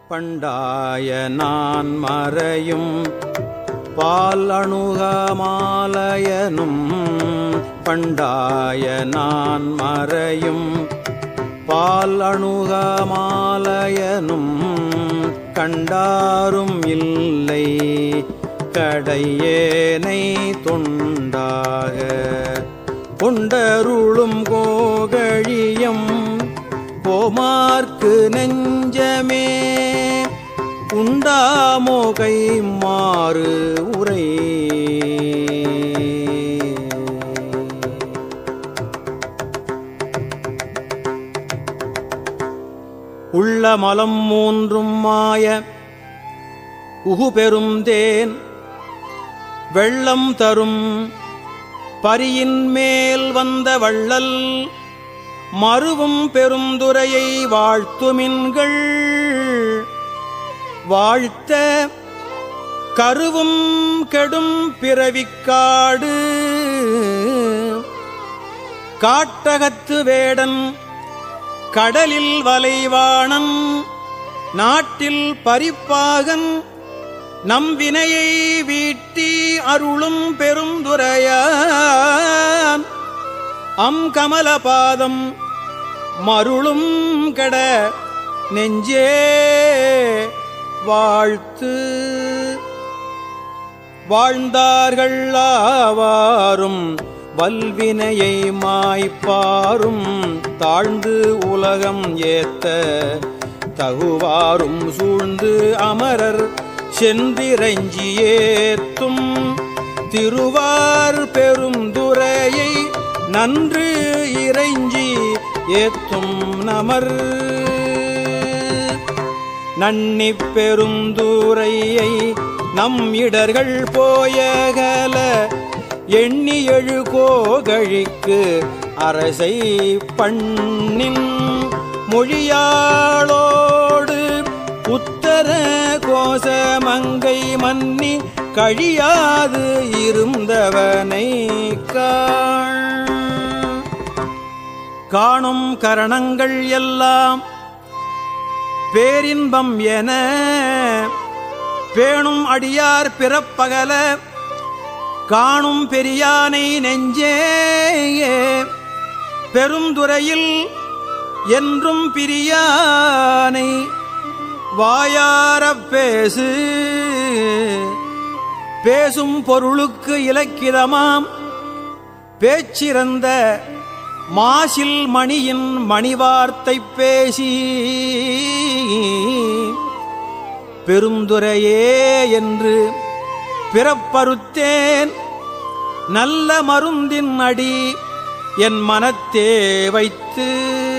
பண்டாய நான் மறையும் பால் அணுகமாலயனும் பண்டாய நான் மறையும் பால் அணுகமாலயனும் கண்டாரும் இல்லை கடையேனை தொண்டாக கொண்டருளும் கோகழியம் கோமார்க்கு நெஞ்சமே உண்டாமோ கை மாறு உரை உள்ள மலம் மூன்றும் மாய உகுபெரும் தேன் வெள்ளம் தரும் பரியின் மேல் வந்த வள்ளல் மறுவும் பெருந்துரையை வாழ்த்துமின்கள் வாழ்த்த கருவும் கெடும் பிறவிக்காடு காட்டகத்து வேடன் கடலில் வலைவாணன் நாட்டில் பரிப்பாகன் நம் வினையை வீட்டி அருளும் பெருந்துரையான் அம் கமலபாதம் மருளும் கட நெஞ்சே வாழ்த்து வாழ்ந்தார்கள் ஆவாரும் வல்வினையை மாய்ப்பாரும் தாழ்ந்து உலகம் ஏத்த தகுவாரும் சூழ்ந்து அமரர் சென்றிரஞ்சி ஏத்தும் திருவார் பெருந்துரையை நன்று இறைஞ்சி ஏத்தும் நமர் நன்னி பெருந்துரையை நம் இடர்கள் போயகல எண்ணி எழு கோகழிக்கு அரசை பண்ணின் மொழியாளோடு உத்தர கோசமங்கை மன்னி கழியாது இருந்தவனை காண் காணும் கரணங்கள் எல்லாம் பேரின்பம் என பேணும் அடியார் பிறப்பகல காணும் பெரியானை நெஞ்சே பெருந்துறையில் என்றும் பிரியானை வாயாரப் பேசு பேசும் பொருளுக்கு இலக்கிதமாம் பேச்சிறந்த மாசில் மணியின் மணிவார்த்தை பேசி பெருந்துரையே என்று பிறப்பறுத்தேன் நல்ல மருந்தின் அடி என் மனத்தே வைத்து